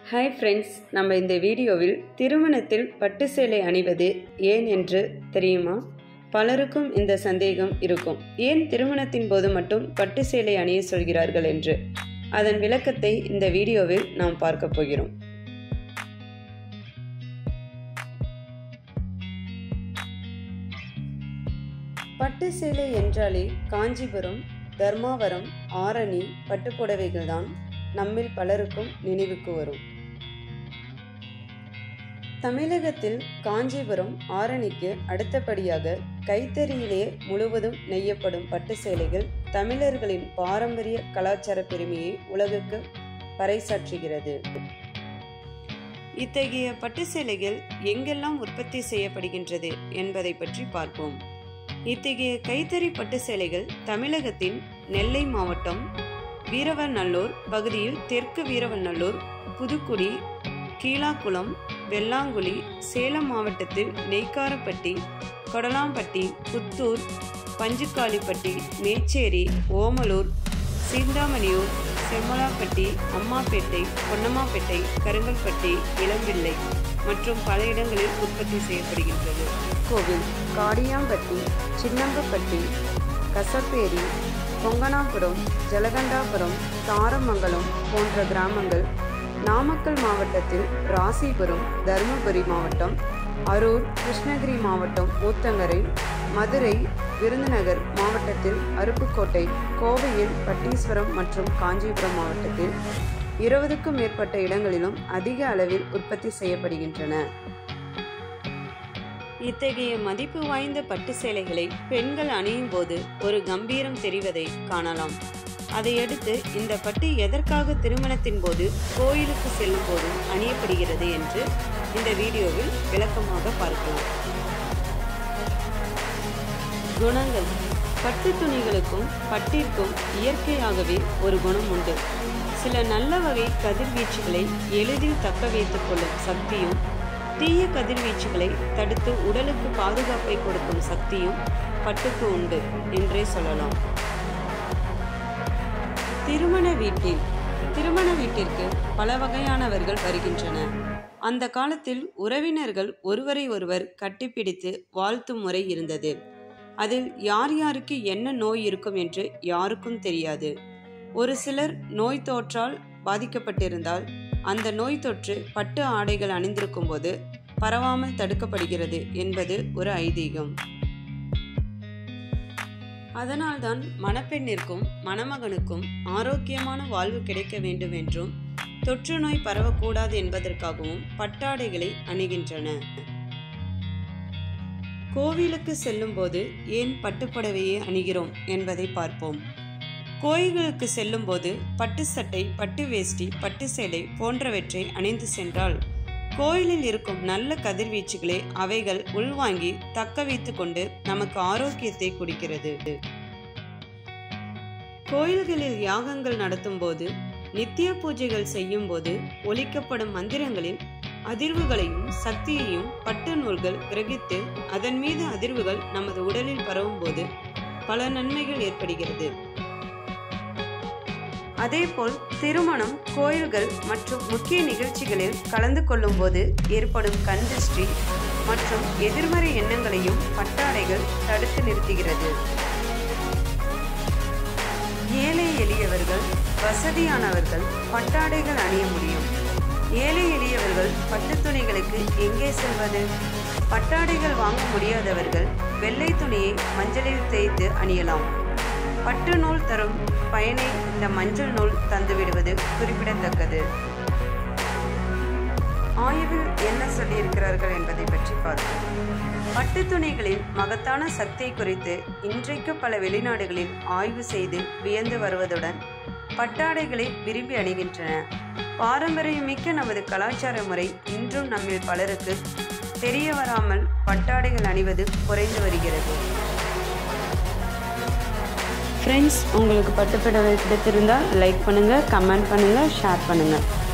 hi friends நம்ம இந்த வீடியோவில் திருமணத்தில் பட்டு சேலை அணிவது ஏன் என்று தெரியுமா பலருக்கும் இந்த சந்தேகம் இருக்கும் ஏன் திருமணத்தின் போது மட்டும் பட்டு சேலை அணிய சொல்கிறார்கள் என்று அதன் விளக்கத்தை இந்த வீடியோவில் நாம் பார்க்க போகிறோம் பட்டு சேலை என்றாலே காஞ்சிபுரம் தர்மாவரம் ஆரணி பட்டுப்புடவைகள் தான் நம்மில் பலருக்கும் நினைவுக்கு வரும் தமிழகத்தில் காஞ்சிபுரம் ஆரணிக்கு அடுத்தபடியாக கைத்தறியிலே முழுவதும் நெய்யப்படும் பட்டு சேலைகள் தமிழர்களின் பாரம்பரிய கலாச்சார பெருமையை உலகுக்கு பறைசாற்றுகிறது இத்தகைய பட்டு சேலைகள் எங்கெல்லாம் உற்பத்தி செய்யப்படுகின்றது என்பதை பற்றி பார்ப்போம் இத்தகைய கைத்தறி பட்டு சேலைகள் தமிழகத்தின் நெல்லை மாவட்டம் வீரவநல்லூர் பகுதியில் தெற்கு வீரவநல்லூர் புதுக்குடி கீழாக்குளம் வெள்ளாங்குழி சேலம் மாவட்டத்தில் நெய்க்காரப்பட்டி கொடலாம்பட்டி புத்தூர் பஞ்சுக்காளிப்பட்டி மேச்சேரி ஓமலூர் சீந்தாமணியூர் செம்மலாப்பட்டி அம்மாப்பேட்டை பொன்னம்மாப்பேட்டை கருங்கல்பட்டி இளம்பிள்ளை மற்றும் பல இடங்களில் உற்பத்தி செய்யப்படுகின்றது கோவில் காடியாம்பட்டி சின்னம்பப்பட்டி கசப்பேரி கொங்கனாபுரம் ஜலகண்டாபுரம் தாரமங்கலம் போன்ற கிராமங்கள் நாமக்கல் மாவட்டத்தில் ராசிபுரம் தருமபுரி மாவட்டம் அரூர் கிருஷ்ணகிரி மாவட்டம் ஊத்தங்கரை மதுரை விருதுநகர் மாவட்டத்தில் அருப்புக்கோட்டை கோவையில் பட்டீஸ்வரம் மற்றும் காஞ்சிபுரம் மாவட்டத்தில் இருபதுக்கும் மேற்பட்ட இடங்களிலும் அதிக அளவில் உற்பத்தி செய்யப்படுகின்றன இத்தகைய மதிப்பு வாய்ந்த பட்டு சேலைகளை பெண்கள் அணியும் போது ஒரு கம்பீரம் தெரிவதை காணலாம் அதையடுத்து இந்த பட்டு எதற்காக திருமணத்தின் போது கோயிலுக்கு செல்லும் போது அணியப்படுகிறது என்று இந்த வீடியோவில் விளக்கமாக பார்க்கலாம் குணங்கள் பட்டு துணிகளுக்கும் பட்டிற்கும் இயற்கையாகவே ஒரு குணம் உண்டு சில நல்ல வகை கதிர்வீச்சுகளை எளிதில் தக்க வைத்துக் கொள்ளும் சக்தியும் தீய கதிர்வீச்சுகளை தடுத்து உடலுக்கு பாதுகாப்பை கொடுக்கும் சக்தியும் பட்டுக்கு உண்டு என்றே சொல்லலாம் திருமண வீட்டில் திருமண வீட்டிற்கு பல வகையானவர்கள் வருகின்றனர் அந்த காலத்தில் உறவினர்கள் ஒருவரை ஒருவர் கட்டிப்பிடித்து வாழ்த்தும் முறை இருந்தது அதில் யார் யாருக்கு என்ன நோய் இருக்கும் என்று யாருக்கும் தெரியாது ஒரு சிலர் நோய் தொற்றால் பாதிக்கப்பட்டிருந்தால் அந்த நோய் தொற்று பட்டு ஆடைகள் அணிந்திருக்கும் போது பரவாமல் தடுக்கப்படுகிறது என்பது ஒரு ஐதீகம் அதனால்தான் மணப்பெண்ணிற்கும் மணமகனுக்கும் ஆரோக்கியமான வாழ்வு கிடைக்க வேண்டும் என்றும் தொற்று நோய் பரவக்கூடாது என்பதற்காகவும் பட்டாடைகளை அணிகின்றன கோவிலுக்கு செல்லும் போது ஏன் பட்டுப்புடவையை அணிகிறோம் என்பதை பார்ப்போம் கோயில்களுக்கு செல்லும் போது பட்டு சட்டை பட்டு வேஷ்டி பட்டு சேலை போன்றவற்றை அணிந்து சென்றால் கோயிலில் இருக்கும் நல்ல கதிர்வீச்சுகளை அவைகள் உள்வாங்கி தக்க வைத்து கொண்டு நமக்கு ஆரோக்கியத்தை கொடுக்கிறது கோயில்களில் யாகங்கள் நடத்தும் போது நித்திய பூஜைகள் செய்யும் போது ஒலிக்கப்படும் மந்திரங்களில் அதிர்வுகளையும் சக்தியையும் பட்டு நூல்கள் கிரகித்து அதன் மீது அதிர்வுகள் நமது உடலில் பரவும் போது பல நன்மைகள் ஏற்படுகிறது அதேபோல் திருமணம் கோயில்கள் மற்றும் முக்கிய நிகழ்ச்சிகளில் கலந்து கொள்ளும் போது ஏற்படும் கண் திருஷ்டி மற்றும் எதிர்மறை எண்ணங்களையும் பட்டாடைகள் தடுத்து நிறுத்துகிறது ஏழை எளியவர்கள் வசதியானவர்கள் பட்டாடைகள் அணிய முடியும் ஏழை எளியவர்கள் பட்டு துணிகளுக்கு எங்கே செல்வது பட்டாடைகள் வாங்க முடியாதவர்கள் வெள்ளை துணியை மஞ்சளில் தேய்த்து அணியலாம் பட்டு நூல் தரும் பயனை இந்த மஞ்சள் நூல் தந்துவிடுவது குறிப்பிடத்தக்கது ஆய்வில் என்ன சொல்லியிருக்கிறார்கள் என்பதை பற்றி பார்ப்போம் பட்டு துணிகளின் மகத்தான சக்தி குறித்து இன்றைக்கு பல வெளிநாடுகளில் ஆய்வு செய்து வியந்து வருவதுடன் பட்டாடைகளை விரும்பி அணிகின்றன பாரம்பரியமிக்க நமது கலாச்சார முறை இன்றும் நம்மில் பலருக்கு தெரிய வராமல் பட்டாடைகள் அணிவது குறைந்து வருகிறது ஃப்ரெண்ட்ஸ் உங்களுக்கு பட்டுப்புடவை பிடித்திருந்தால் லைக் பண்ணுங்கள் கமெண்ட் பண்ணுங்கள் ஷேர் பண்ணுங்கள்